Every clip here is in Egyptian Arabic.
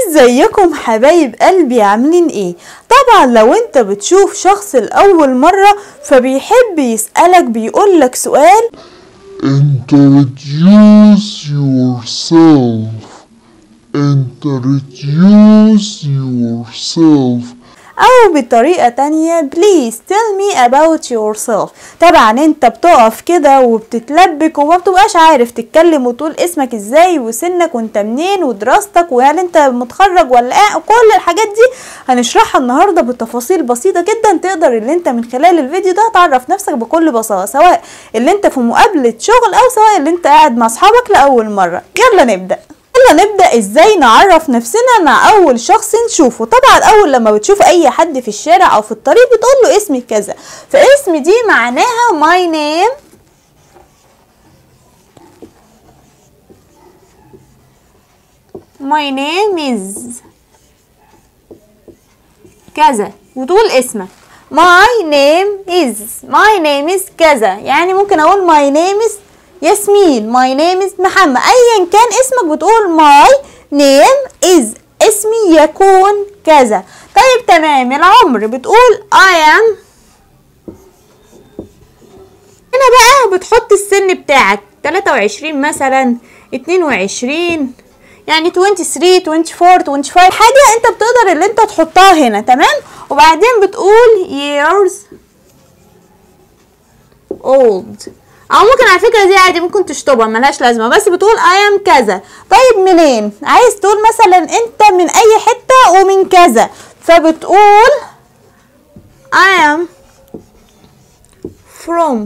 ازيكم حبايب قلبي عاملين ايه طبعا لو انت بتشوف شخص لاول مرة فبيحب يسألك بيقولك سؤال Introduce yourself. Introduce yourself. او بطريقة تانية please tell me about yourself طبعا انت بتقف كده وبتتلبك وما بتبقاش عارف تتكلم وتقول اسمك ازاي وسنك وانت منين ودراستك وهل انت متخرج ولا ايه كل الحاجات دي هنشرحها النهاردة بتفاصيل بسيطة جدا تقدر اللي انت من خلال الفيديو ده تعرف نفسك بكل بساطة سواء اللي انت في مقابلة شغل او سواء اللي انت قاعد مع اصحابك لأول مرة يلا نبدأ يلا نبدأ ازاي نعرف نفسنا مع اول شخص نشوفه طبعا اول لما بتشوف اي حد في الشارع او في الطريق بتقول له اسمي كذا فاسم دي معناها my name my name is كذا وتقول اسمك my name is my name is كذا يعني ممكن اقول my name is ياسمين my name is محمد ايا كان اسمك بتقول my name is اسمي يكون كذا طيب تمام العمر بتقول I am هنا بقى بتحط السن بتاعك 23 مثلا 22 يعني 23 24 25 حاجة انت بتقدر اللي انت تحطها هنا تمام وبعدين بتقول years old او ممكن على فكره دي عادي ممكن تشطبها ملهاش لازمه بس بتقول I am كذا طيب منين عايز تقول مثلا انت من اي حته ومن كذا فبتقول I am from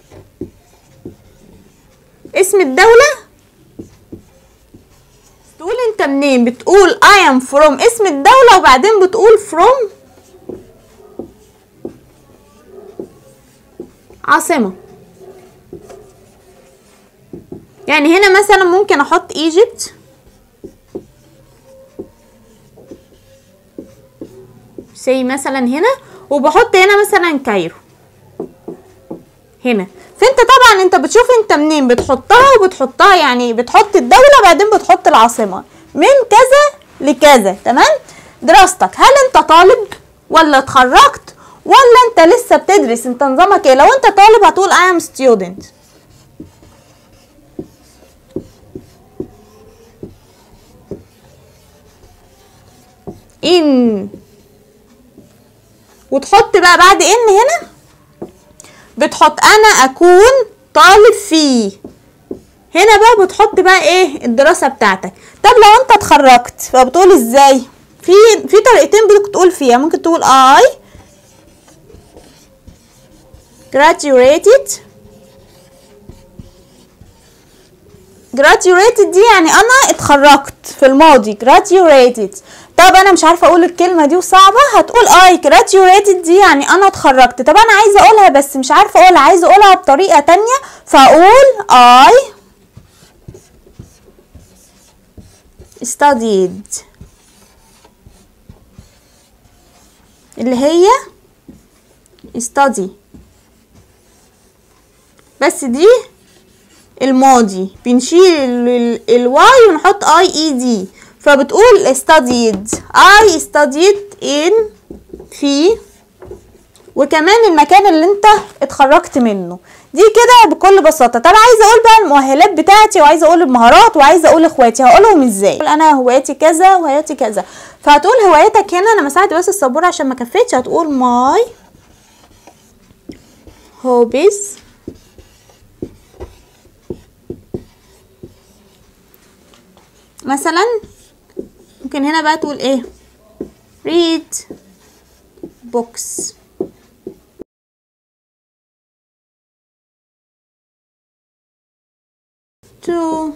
اسم الدولة تقول انت منين بتقول I am from اسم الدولة وبعدين بتقول from عاصمة يعني هنا مثلا ممكن احط ايجيبت سي مثلا هنا وبحط هنا مثلا كايرو هنا فانت طبعا انت بتشوف انت منين بتحطها وبتحطها يعني بتحط الدولة بعدين بتحط العاصمة من كذا لكذا تمام دراستك هل انت طالب ولا اتخرجت ولا انت لسه بتدرس انت نظامك ايه لو انت طالب هتقول I am student ان وتحط بقى بعد ان هنا بتحط انا اكون طالب فيه هنا بقى بتحط بقى ايه الدراسة بتاعتك طب لو انت اتخرجت فبتقول ازاي في في طريقتين بتقول فيها ممكن تقول I graduated graduated دي يعني انا اتخرجت في الماضي graduated طب انا مش عارفه اقول الكلمه دي وصعبه هتقول اي graduated دي يعني انا اتخرجت طب انا عايزه اقولها بس مش عارفه اقولها عايزه اقولها بطريقه تانية فاقول I studied اللي هي study بس دي الماضي بنشيل الواي ونحط اي اي دي فبتقول studied I studied in في وكمان المكان اللي انت اتخرجت منه دي كده بكل بساطة طب عايزة اقول بقى المؤهلات بتاعتي وعايزة اقول المهارات وعايزة اقول اخواتي هقولهم ازاي انا هواياتي كذا وهواياتي كذا فهتقول هواياتك هنا انا مسحت بس السبورة عشان ما كفتش هتقول my hobbies مثلا ممكن هنا بقى تقول ايه read books to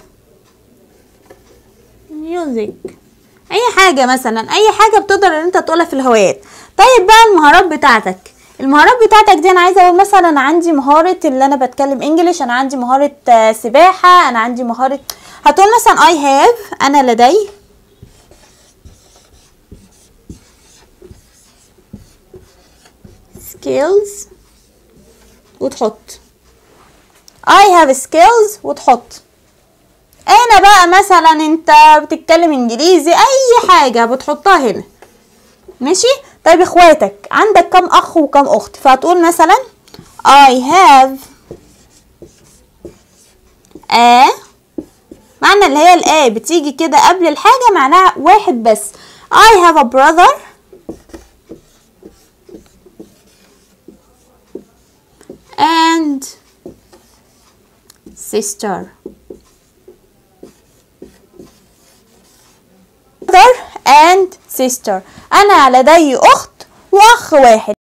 music اي حاجة مثلا اي حاجة بتقدر ان انت تقولها في الهوايات طيب بقى المهارات بتاعتك المهارات بتاعتك دي انا عايزه اقول مثلا انا عندي مهاره اللي انا بتكلم انجليش انا عندي مهاره سباحه انا عندي مهاره هتقول مثلا I have انا لدي skills وتحط I have skills وتحط هنا بقى مثلا انت بتتكلم انجليزي اي حاجة بتحطها هنا ماشي طيب اخواتك عندك كم اخ وكم اخت فهتقول مثلا I have a معنى اللي هي الآ بتيجي كده قبل الحاجة معناها واحد بس I have a brother and sister brother and sister أنا لدي أخت وأخ واحد